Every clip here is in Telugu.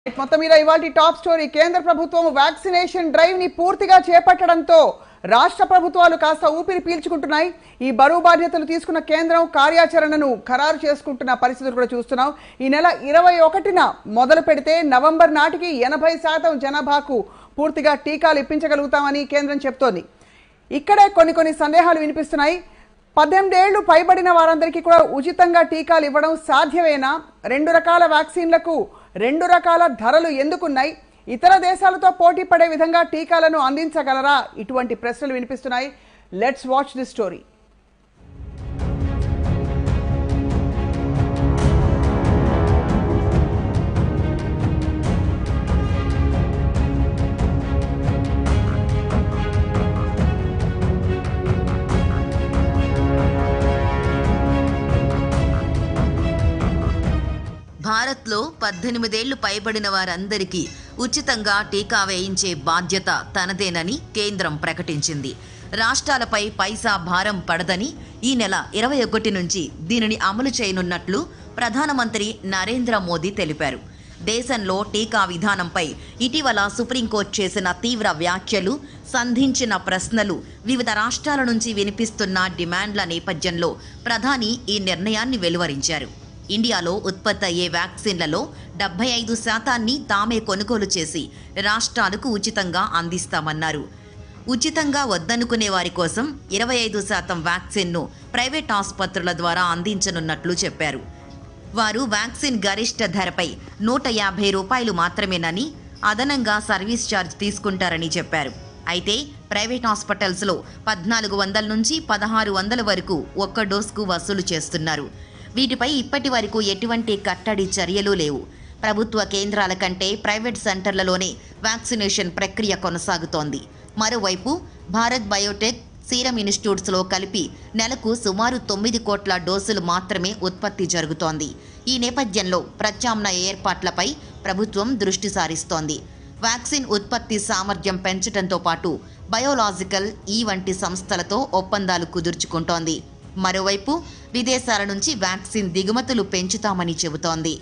మొత్తం మీద ఇవాళ టాప్ స్టోరీ కేంద్ర ప్రభుత్వం వ్యాక్సినేషన్ డ్రైవ్ ని పూర్తిగా చేపట్టడంతో రాష్ట్ర ప్రభుత్వాలు కాస్త ఊపిరి పీల్చుకుంటున్నాయి ఈ బరువు బాధ్యతలు తీసుకున్న కేంద్రం కార్యాచరణను ఖరారు చేసుకుంటున్న పరిస్థితులు కూడా చూస్తున్నాం ఈ నెల ఇరవై ఒకటిన మొదలు పెడితే నవంబర్ నాటికి ఎనభై శాతం జనాభాకు పూర్తిగా టీకాలు ఇప్పించగలుగుతామని కేంద్రం చెప్తోంది ఇక్కడే కొన్ని కొన్ని సందేహాలు వినిపిస్తున్నాయి పద్దెనిమిదేళ్లు పైబడిన వారందరికీ కూడా ఉచితంగా టీకాలు ఇవ్వడం సాధ్యమేనా రెండు రకాల వ్యాక్సిన్లకు రెండు రకాల ధరలు ఎందుకున్నాయి ఇతర దేశాలతో పోటీ పడే విధంగా టీకాలను అందించగలరా ఇటువంటి ప్రశ్నలు వినిపిస్తున్నాయి లెట్స్ వాచ్ ది స్టోరీ భారత్లో పద్దెనిమిదేళ్లు పైబడిన వారందరికీ ఉచితంగా టీకా వేయించే బాధ్యత తనదేనని కేంద్రం ప్రకటించింది రాష్ట్రాలపై పైసా భారం పడదని ఈ నెల ఇరవై ఒకటి నుంచి దీనిని అమలు చేయనున్నట్లు ప్రధానమంత్రి నరేంద్ర మోదీ తెలిపారు దేశంలో టీకా విధానంపై ఇటీవల సుప్రీంకోర్టు చేసిన తీవ్ర వ్యాఖ్యలు సంధించిన ప్రశ్నలు వివిధ రాష్ట్రాల నుంచి వినిపిస్తున్న డిమాండ్ల నేపథ్యంలో ప్రధాని ఈ నిర్ణయాన్ని వెలువరించారు ఇండియాలో ఉత్పత్తి అయ్యే వ్యాక్సిన్లలో డెబ్బై ఐదు శాతాన్ని తామే కొనుగోలు చేసి రాష్ట్రాలకు ఉచితంగా అందిస్తామన్నారు ఉచితంగా వద్దనుకునే వారి కోసం ఇరవై ఐదు శాతం వ్యాక్సిన్ను ప్రైవేట్ ఆసుపత్రుల ద్వారా అందించనున్నట్లు చెప్పారు వారు వ్యాక్సిన్ గరిష్ట ధరపై నూట యాభై రూపాయలు మాత్రమేనని అదనంగా సర్వీస్ ఛార్జ్ తీసుకుంటారని చెప్పారు అయితే ప్రైవేట్ హాస్పిటల్స్లో పద్నాలుగు వందల నుంచి పదహారు వందల వరకు ఒక్క డోస్కు వసూలు చేస్తున్నారు వీటిపై ఇప్పటి వరకు ఎటువంటి కట్టడి చర్యలు లేవు ప్రభుత్వ కేంద్రాల కంటే ప్రైవేట్ సెంటర్లలోనే వ్యాక్సినేషన్ ప్రక్రియ కొనసాగుతోంది మరోవైపు భారత్ బయోటెక్ సీరం ఇన్స్టిట్యూట్స్లో కలిపి నెలకు సుమారు తొమ్మిది కోట్ల డోసులు మాత్రమే ఉత్పత్తి జరుగుతోంది ఈ నేపథ్యంలో ప్రత్యామ్నాయ ఏర్పాట్లపై ప్రభుత్వం దృష్టి సారిస్తోంది వ్యాక్సిన్ ఉత్పత్తి సామర్థ్యం పెంచడంతో పాటు బయోలాజికల్ ఈ వంటి సంస్థలతో ఒప్పందాలు కుదుర్చుకుంటోంది మరోవైపు విదేశాల నుంచి వ్యాక్సిన్ దిగుమతులు పెంచుతామని చెబుతోంది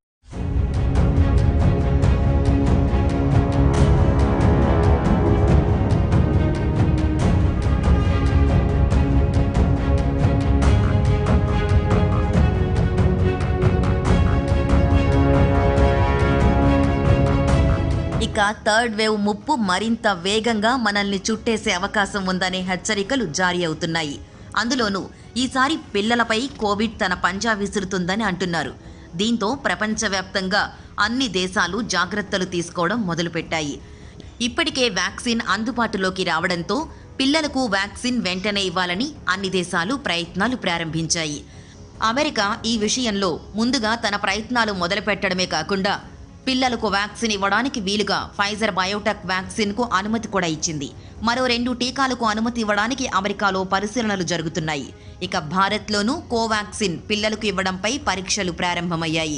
ఇక థర్డ్ వేవ్ ముప్పు మరింత వేగంగా మనల్ని చుట్టేసే అవకాశం ఉందనే హెచ్చరికలు జారీ అవుతున్నాయి అందులోనూ ఈసారి పిల్లలపై కోవిడ్ తన పంజా విసురుతుందని అంటున్నారు దీంతో ప్రపంచవ్యాప్తంగా అన్ని దేశాలు జాగ్రత్తలు తీసుకోవడం మొదలుపెట్టాయి ఇప్పటికే వ్యాక్సిన్ అందుబాటులోకి రావడంతో పిల్లలకు వ్యాక్సిన్ వెంటనే ఇవ్వాలని అన్ని దేశాలు ప్రయత్నాలు ప్రారంభించాయి అమెరికా ఈ విషయంలో ముందుగా తన ప్రయత్నాలు మొదలుపెట్టడమే కాకుండా పిల్లలకు వ్యాక్సిన్ ఇవ్వడానికి వీలుగా ఫైజర్ బయోటెక్ వ్యాక్సిన్కు అనుమతి కూడా ఇచ్చింది మరో రెండు టీకాలకు అనుమతి ఇవ్వడానికి అమెరికాలో పరిశీలనలు జరుగుతున్నాయి ఇక భారత్లోనూ కోవాక్సిన్ పిల్లలకు ఇవ్వడంపై పరీక్షలు ప్రారంభమయ్యాయి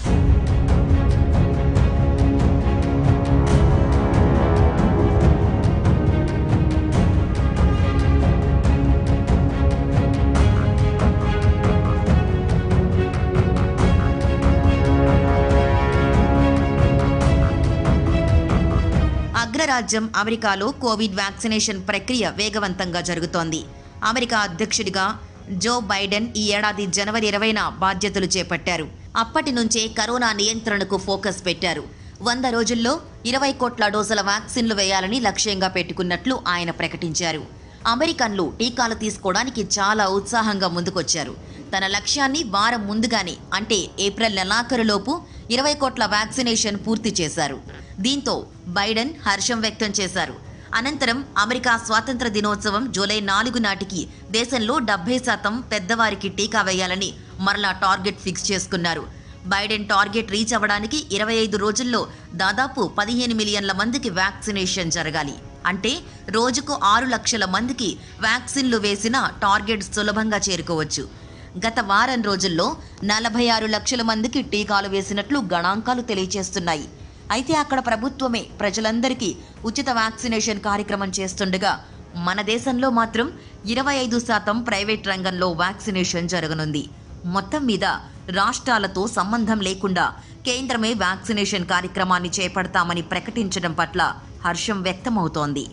అగ్రరాజ్యం అమెరికాలో కోవిడ్ వ్యాక్సినేషన్ ప్రక్రియ వేగవంతంగా జరుగుతోంది అమెరికా అధ్యక్షుడిగా జో బైడెన్ ఈ ఏడాది జనవరి ఇరవైన బాధ్యతలు చేపట్టారు అప్పటి నుంచే కరోనా నియంత్రణకు ఫోకస్ పెట్టారు వంద రోజుల్లో ఇరవై కోట్ల డోసుల వ్యాక్సిన్లు వేయాలని లక్ష్యంగా పెట్టుకున్నట్లు ఆయన ప్రకటించారు అమెరికన్లు టీకాలు తీసుకోవడానికి చాలా ఉత్సాహంగా ముందుకొచ్చారు తన లక్ష్యాన్ని వారం ముందుగానే అంటే ఏప్రిల్ నెలాఖరులోపు ఇరవై కోట్ల వ్యాక్సినేషన్ పూర్తి చేశారు దీంతో బైడెన్ హర్షం వ్యక్తం చేశారు అనంతరం అమెరికా స్వాతంత్ర దినోత్సవం జూలై నాలుగు నాటికి దేశంలో డెబ్బై శాతం పెద్దవారికి టీకా వేయాలని మరలా టార్గెట్ ఫిక్స్ చేసుకున్నారు బైడెన్ టార్గెట్ రీచ్ అవ్వడానికి ఇరవై ఐదు రోజుల్లో దాదాపు పదిహేను మిలియన్ల మందికి వ్యాక్సినేషన్ జరగాలి అంటే రోజుకు ఆరు లక్షల మందికి వ్యాక్సిన్లు వేసిన టార్గెట్ సులభంగా చేరుకోవచ్చు గత వారం రోజుల్లో నలభై ఆరు లక్షల మందికి టీకాలు వేసినట్లు గణాంకాలు తెలియజేస్తున్నాయి అయితే అక్కడ ప్రభుత్వమే ప్రజలందరికీ ఉచిత వ్యాక్సినేషన్ కార్యక్రమం చేస్తుండగా మన దేశంలో మాత్రం ఇరవై ఐదు శాతం ప్రైవేట్ రంగంలో వ్యాక్సినేషన్ జరగనుంది మొత్తం మీద రాష్ట్రాలతో సంబంధం లేకుండా కేంద్రమే వ్యాక్సినేషన్ కార్యక్రమాన్ని చేపడతామని ప్రకటించడం పట్ల హర్షం వ్యక్తమవుతోంది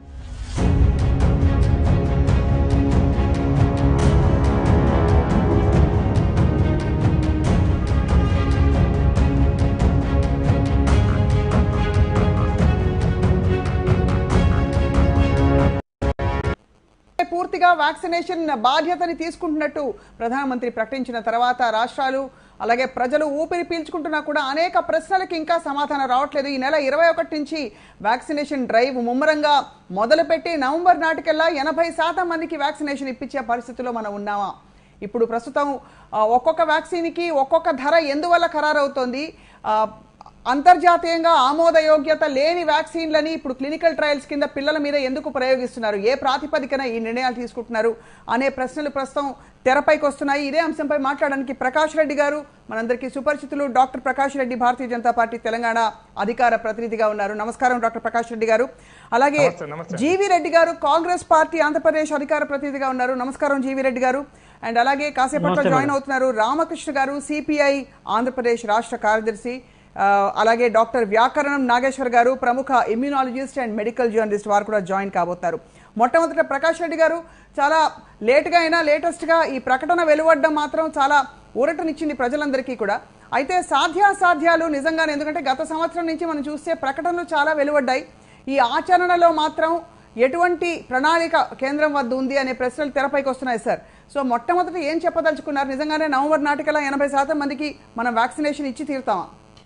పూర్తిగా వ్యాక్సినేషన్ బాధ్యతని తీసుకుంటున్నట్టు ప్రధానమంత్రి ప్రకటించిన తర్వాత రాష్ట్రాలు అలాగే ప్రజలు ఊపిరి పీల్చుకుంటున్నా కూడా అనేక ప్రశ్నలకు ఇంకా సమాధానం రావట్లేదు ఈ నెల ఇరవై ఒకటి నుంచి వ్యాక్సినేషన్ డ్రైవ్ ముమ్మరంగా మొదలుపెట్టి నవంబర్ నాటికల్లా ఎనభై శాతం మందికి వ్యాక్సినేషన్ ఇప్పించే పరిస్థితిలో మనం ఉన్నామా ఇప్పుడు ప్రస్తుతం ఆ, ఒక్కొక్క వ్యాక్సిన్కి ఒక్కొక్క ధర ఎందువల్ల ఖరారవుతోంది ఆ, అంతర్జాతీయంగా ఆమోదయోగ్యత లేని వ్యాక్సిన్లని ఇప్పుడు క్లినికల్ ట్రయల్స్ కింద పిల్లల మీద ఎందుకు ప్రయోగిస్తున్నారు ఏ ప్రాతిపదికన ఈ నిర్ణయాలు తీసుకుంటున్నారు అనే ప్రశ్నలు ప్రస్తుతం తెరపైకి వస్తున్నాయి ఇదే అంశంపై మాట్లాడడానికి ప్రకాష్ రెడ్డి గారు మనందరికీ సుపరిచితులు డాక్టర్ ప్రకాష్ రెడ్డి భారతీయ జనతా పార్టీ తెలంగాణ అధికార ప్రతినిధిగా ఉన్నారు నమస్కారం డాక్టర్ ప్రకాష్ రెడ్డి గారు అలాగే నమస్తే, నమస్తే. జీవి రెడ్డి గారు కాంగ్రెస్ పార్టీ ఆంధ్రప్రదేశ్ అధికార ప్రతినిధిగా ఉన్నారు నమస్కారం జీవి రెడ్డి గారు అండ్ అలాగే కాసేపట్లో జాయిన్ అవుతున్నారు రామకృష్ణ గారు సిపిఐ ఆంధ్రప్రదేశ్ రాష్ట్ర కార్యదర్శి ఆ, అలాగే డాక్టర్ వ్యాకరణం నాగేశ్వర్ గారు ప్రముఖ ఇమ్యూనాలజిస్ట్ అండ్ మెడికల్ జర్నలిస్ట్ వారు కూడా జాయిన్ కాబోతున్నారు మొట్టమొదట ప్రకాష్ రెడ్డి గారు చాలా లేట్గా అయినా లేటెస్ట్గా ఈ ప్రకటన వెలువడడం మాత్రం చాలా ఊరటనిచ్చింది ప్రజలందరికీ కూడా అయితే సాధ్యాసాధ్యాలు నిజంగానే ఎందుకంటే గత సంవత్సరం నుంచి మనం చూస్తే ప్రకటనలు చాలా వెలువడ్డాయి ఈ ఆచరణలో మాత్రం ఎటువంటి ప్రణాళిక కేంద్రం వద్ద ఉంది అనే ప్రశ్నలు తెరపైకి వస్తున్నాయి సార్ సో మొట్టమొదటి ఏం చెప్పదలుచుకున్నారు నిజంగానే నవంబర్ నాటికల్లా ఎనభై శాతం మందికి మనం వ్యాక్సినేషన్ ఇచ్చి తీరుతామా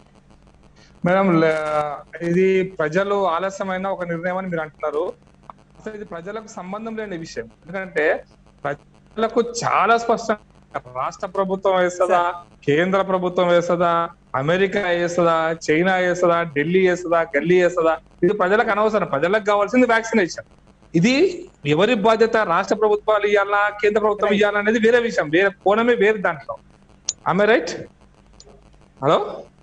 మేడం లే- ఇది ప్రజలు ఆలస్యమైన ఒక నిర్ణయం అని మీరు అంటున్నారు అసలు ఇది ప్రజలకు సంబంధం లేని విషయం ఎందుకంటే ప్రజలకు చాలా స్పష్టం రాష్ట్ర ప్రభుత్వం వేస్తుందా కేంద్ర ప్రభుత్వం వేస్తుందా అమెరికా వేస్తుందా చైనా వేస్తుందా ఢిల్లీ వేస్తుందా గల్లీ వేస్తుందా ఇది ప్రజలకు అనవసరం ప్రజలకు కావాల్సింది వ్యాక్సినేషన్ ఇది ఎవరి బాధ్యత రాష్ట్ర ప్రభుత్వాలు ఇవ్వాలా కేంద్ర ప్రభుత్వం ఇవ్వాలా అనేది వేరే విషయం వేరే కోణమే వేరే దాంట్లో ఆమె రైట్ హలో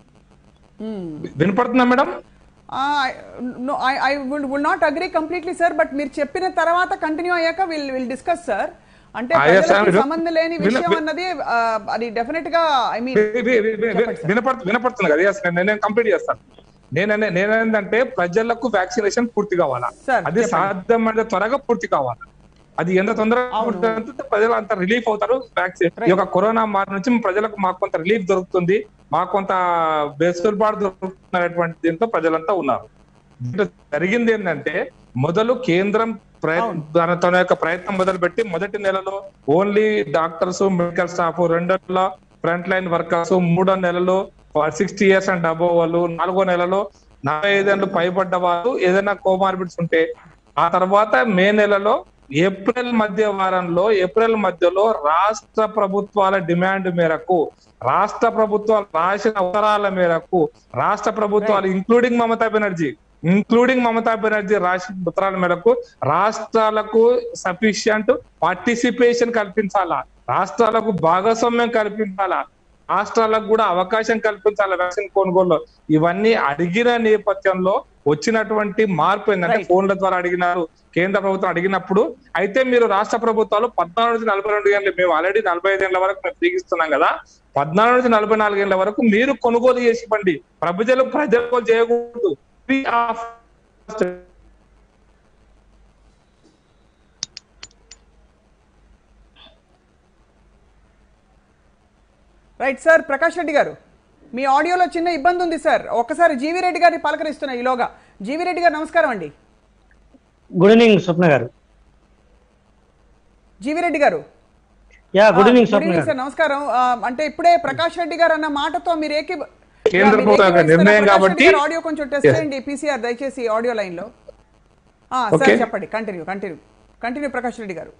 వినపడుతుందా madam I would would not agree completely sir but మీరు చెప్పిన తర్వాత కంటిన్యూ అయ్యాక విల్ విల్ డిస్కస్ సార్ అంటే Ah, yes, ప్రజలకి sir. సంబంధం లేని విన- విషయం వి- అన్నది ఆ, అది డెఫినెట్ గా ఐ మీన్ వి- వి- వి- వి- చెప్పండి సార్. వినపడుతుంది వినపడుతుంది కదా yes, నేను నేను కంప్లీట్ చేస్తాను నేననే నేనేంటంటే ప్రజలకు వ్యాక్సినేషన్ పూర్తి కావాలా సార్, అది చెప్పండి. సాధ్యమైన త్వరగా పూర్తి కావాలా అది ఎంత తొందరగా అవును. పూర్తి అవుతుందో ప్రజలు అంత రిలీఫ్ అవుతారు వ్యాక్సిన్ Right. ఈ యొక్క కరోనా మారి నుంచి ప్రజలకు మాకు కొంత రిలీఫ్ దొరుకుతుంది మాకు కొంత వెసులుబాటు దొరుకుతున్నటువంటి దీంతో ప్రజలంతా ఉన్నారు దీంట్లో జరిగింది ఏంటంటే మొదలు కేంద్రం ప్రయత్నం తన తన యొక్క ప్రయత్నం మొదలుపెట్టి మొదటి నెలలో ఓన్లీ డాక్టర్స్ మెడికల్ స్టాఫ్ రెండో ఫ్రంట్ లైన్ వర్కర్స్ మూడో నెలలో సిక్స్టీ ఇయర్స్ అండ్ అబోవ్ వాళ్ళు నాలుగో నెలలో నలభై ఐదేళ్ళు పైబడ్డ వాళ్ళు ఏదైనా కోమార్బిడ్స్ ఉంటే ఆ తర్వాత మే నెలలో ఏప్రిల్ మధ్య వారంలో ఏప్రిల్ మధ్యలో రాష్ట్ర ప్రభుత్వాల డిమాండ్ మేరకు రాష్ట్ర ప్రభుత్వాలు రాసిన అవసరాల మేరకు రాష్ట్ర ప్రభుత్వాలు ఇంక్లూడింగ్ మమతా బెనర్జీ ఇంక్లూడింగ్ మమతా బెనర్జీ రాసిన ఉత్తరాల మేరకు రాష్ట్రాలకు సఫిషియంట్ పార్టిసిపేషన్ కల్పించాలా రాష్ట్రాలకు భాగస్వామ్యం కల్పించాలా రాష్ట్రాలకు కూడా అవకాశం కల్పించాలి వ్యాక్సిన్ కొనుగోలు ఇవన్నీ అడిగిన నేపథ్యంలో వచ్చినటువంటి మార్పు ఏంటంటే Right. ఫోన్ల ద్వారా అడిగినారు కేంద్ర ప్రభుత్వం అడిగినప్పుడు అయితే మీరు రాష్ట్ర ప్రభుత్వాలు పద్నాలుగు నుంచి నలభై రెండు గంటలు మేము ఆల్రెడీ నలభై ఐదు గంటల వరకు మేము తీగిస్తున్నాం కదా పద్నాలుగు నుంచి నలభై నాలుగు గంటల వరకు మీరు కొనుగోలు చేసి ఇవ్వండి ప్రజలు ప్రజలు చేయకూడదు Free of cost. Right sir Prakash Reddy గారు మీ ఆడియోలో చిన్న ఇబ్బంది ఉంది సార్ ఒక్కసారి జీవి రెడ్డి గారిని పలకరిస్తున్నా ఈలోగా జీవి రెడ్డి గారు నమస్కారం అండి గుడ్ ఈవినింగ్ స్వప్న గారు జీవి రెడ్డి గారు yeah good evening good Swapna evening గారు సార్ నమస్కారం ఆ, అంటే ఇప్పుడే ప్రకాష్ రెడ్డి గారు అన్న మాటతో మీరు ఏకీ కేంద్ర మీరు ప్రభుత్వం యొక్క ఏకీభవిస్తారా? నిర్ణయం ప్రకాష్ కాబట్టి- రెడ్డి గారు ఆడియో కొంచెం టెస్ట్ Yes. చేయండి పీసీఆర్ దయచేసి ఆడియో లైన్ లో ఆ, సార్ Okay. చెప్పండి continue continue continue Prakash Reddy గారు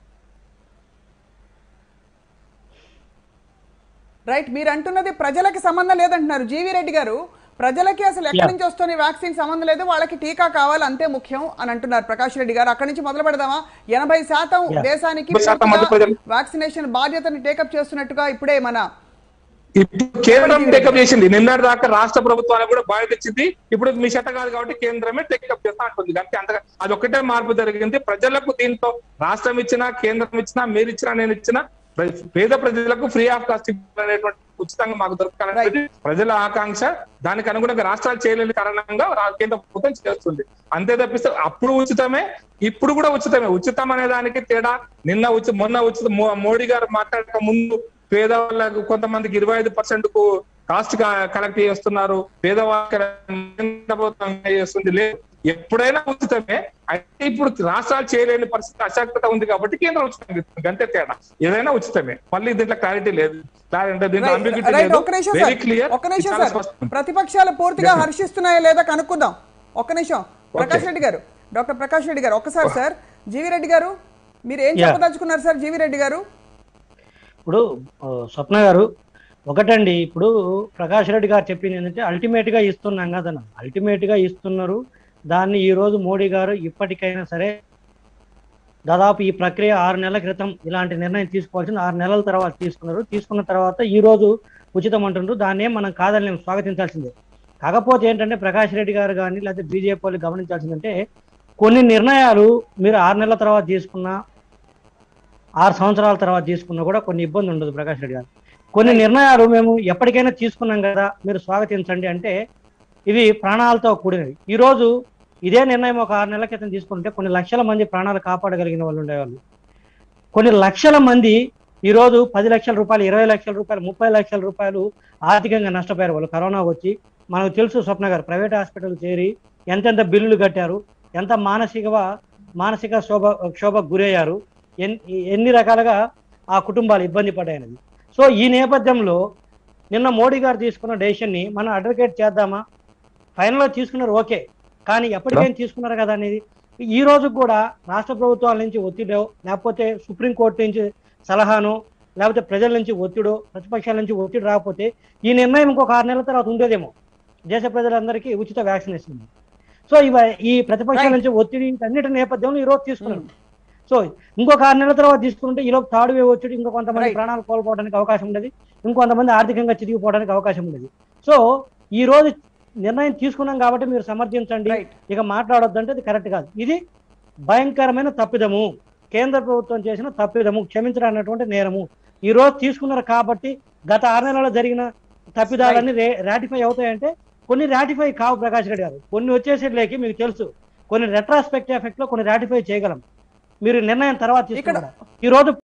రైట్ మీరు అంటున్నది ప్రజలకి సంబంధం లేదంటున్నారు జీవి రెడ్డి గారు ప్రజలకి అసలు ఎక్కడి Yeah. నుంచి వస్తున్న వ్యాక్సిన్ సంబంధం లేదు వాళ్ళకి టీకా కావాలి అంతే ముఖ్యం అని అంటున్నారు ప్రకాష్ రెడ్డి గారు అక్కడి నుంచి మొదలు పెడదామా ఎనభై శాతం Yeah. దేశానికి 80% మంది ప్రజలు- వ్యాక్సినేషన్ బాధ్యతని టేకప్ చేస్తున్నట్టుగా ఇప్పుడే మన ఇప్పుడు కేంద్రం టేకప్ చేసింది నిన్నటి దాకా రాష్ట్ర ప్రభుత్వానికి కూడా బాధ్యత ఇచ్చింది ఇప్పుడు మీ చట్ట కాదు కాబట్టి కేంద్రమే టేకప్ చేస్తా అంటుంది అంతే అంతగా అది ఒకటే మార్పు జరిగింది ప్రజలకు దీంతో రాష్ట్రం ఇచ్చినా కేంద్రం ఇచ్చినా మీరు ఇచ్చినా నేను ఇచ్చినా ప్ర- పేద ప్రజలకు ఫ్రీ ఆఫ్ కాస్ట్ అనేటువంటి ఉచితంగా మాకు దొరకాలనేది ప్రజల ఆకాంక్ష దానికి అనుగుణంగా రాష్ట్రాలు చేయలేని కారణంగా రా- కేంద్ర ప్రభుత్వం చేస్తుంది అంతే తప్పిస్తే అప్పుడు ఉచితమే ఇప్పుడు కూడా ఉచితమే ఉచితం అనే దానికి తేడా నిన్న ఉచి మొన్న ఉచిత మో- మోడీ గారు మాట్లాడక ముందు పేదవాళ్ళకు కొంతమందికి ఇరవై ఐదు పర్సెంట్ కు కాస్ట్ కలెక్ట్ చేస్తున్నారు పేదవాళ్ళకి కేంద్ర ప్రభుత్వం చేస్తుంది లేదు ఎప్పుడైనా ఉచితమే అయితే ఇప్పుడు రాష్ట్రాలు చేయలేని పరిస్థితి అశాక్తత ఉంది కాబట్టి కేంద్రం ఉచితంగా ఇస్తుంది అంతే తేడా ఏదైనా ఉచితమే మళ్ళీ దీంట్లో క్లారిటీ లేదు Clarity- దీంట్లో రైట్, ambiguity రైట్, లేదు ఒక్క నిమిషం వెరీ సార్ క్లియర్ ఒక్క నిమిషం సార్ ప్రతిపక్షాలు పూర్తిగా హర్షిస్తున్నాయా లేదా కనుక్కుందాం ఒక్క నిమిషం ప్రకాష్ రెడ్డి గారు డాక్టర్ ప్రకాష్ రెడ్డి గారు ఒక్కసారి సార్ జీవి రెడ్డి గారు మీరు ఏం Yeah. చెప్పదలుచుకున్నారు సార్ జీవి రెడ్డి గారు ఇప్పుడు ఆ, స్వప్న గారు ఒకటండి ఇప్పుడు ప్రకాష్ రెడ్డి గారు చెప్పింది ఏంటంటే అల్టిమేట్ గా ఇస్తున్నాం కదా అల్టిమేట్ గా ఇస్తున్నారు దాన్ని ఈ రోజు మోడీ గారు ఇప్పటికైనా సరే దాదాపు ఈ ప్రక్రియ ఆరు నెలల క్రితం ఇలాంటి నిర్ణయం తీసుకోవాల్సింది ఆరు నెలల తర్వాత తీసుకున్నారు తీసుకున్న తర్వాత ఈ రోజు ఉచితం అంటున్నారు దాన్నే మనం కాదని మేము స్వాగతించాల్సిందే కాకపోతే ఏంటంటే ప్రకాష్ రెడ్డి గారు కానీ లేకపోతే బీజేపీ వాళ్ళు గమనించాల్సిందంటే కొన్ని నిర్ణయాలు మీరు ఆరు నెలల తర్వాత తీసుకున్నా ఆరు సంవత్సరాల తర్వాత తీసుకున్నా కూడా కొన్ని ఇబ్బంది ఉండదు ప్రకాష్ రెడ్డి గారు కొన్ని నిర్ణయాలు మేము ఎప్పటికైనా తీసుకున్నాం కదా మీరు స్వాగతించండి అంటే ఇవి ప్రాణాలతో కూడినవి ఈ రోజు ఇదే నిర్ణయం ఒక ఆరు నెలల క్రితం తీసుకుంటే కొన్ని లక్షల మంది ప్రాణాలు కాపాడగలిగిన వాళ్ళు ఉండేవాళ్ళు కొన్ని లక్షల మంది ఈ రోజు పది లక్షల రూపాయలు ఇరవై లక్షల రూపాయలు ముప్పై లక్షల రూపాయలు ఆర్థికంగా నష్టపోయారు వాళ్ళు కరోనా వచ్చి మనకు తెలుసు స్వప్న గారు ప్రైవేట్ హాస్పిటల్ చేరి ఎంతెంత బిల్లులు కట్టారు ఎంత మానసిక మానసిక శోభ క్షోభకు గురయ్యారు ఎన్ ఎన్ని రకాలుగా ఆ కుటుంబాలు ఇబ్బంది పడ్డాయనేది సో ఈ నేపథ్యంలో నిన్న మోడీ గారు తీసుకున్న డెసిషన్ని మనం అడ్వకేట్ చేద్దామా ఫైనల్లో తీసుకున్నారు ఓకే కానీ ఎప్పటికైనా తీసుకున్నారు కదా అనేది ఈ రోజు కూడా రాష్ట్ర ప్రభుత్వాల నుంచి ఒత్తిడో లేకపోతే సుప్రీంకోర్టు నుంచి సలహానో లేకపోతే ప్రజల నుంచి ఒత్తిడో ప్రతిపక్షాల నుంచి ఒత్తిడి రాకపోతే ఈ నిర్ణయం ఇంకొక ఆరు నెలల తర్వాత ఉండేదేమో దేశ ప్రజలందరికీ ఉచిత వ్యాక్సినేషన్ ఉంది. సో ఇవ ఈ ప్రతిపక్షాల Right. నుంచి ఒత్తిడి అన్నిటి నేపథ్యంలో ఈ రోజు తీసుకున్నారు సో ఇంకొక ఆరు నెలల తర్వాత తీసుకుంటే ఈ లోపు థర్డ్ వేవ్ వచ్చి ఇంకో కొంతమంది Right. ప్రాణాలు కోల్పోవడానికి అవకాశం ఉండేది ఇంకొంతమంది ఆర్థికంగా చిరిగిపోవడానికి అవకాశం ఉండేది సో ఈ రోజు నిర్ణయం తీసుకున్నాం కాబట్టి మీరు సమర్థించండి రైట్ ఇక మాట్లాడొద్దు అంటే అది కరెక్ట్ కాదు ఇది భయంకరమైన తప్పిదము కేంద్ర ప్రభుత్వం చేసిన తప్పిదము క్షమించడం అన్నటువంటి నేరము ఈ రోజు తీసుకున్నారు కాబట్టి గత ఆరు నెలల్లో జరిగిన తప్పిదాలన్నీ రాటిఫై అవుతాయంటే కొన్ని రాటిఫై కావు ప్రకాష్ రెడ్డి గారు కొన్ని వచ్చేసేట్లేకి మీకు తెలుసు కొన్ని రెట్రాస్పెక్ట్ ఎఫెక్ట్ లో కొన్ని రాటిఫై చేయగలం మీరు నిర్ణయం తర్వాత తీసుకున్నారు ఈ రోజు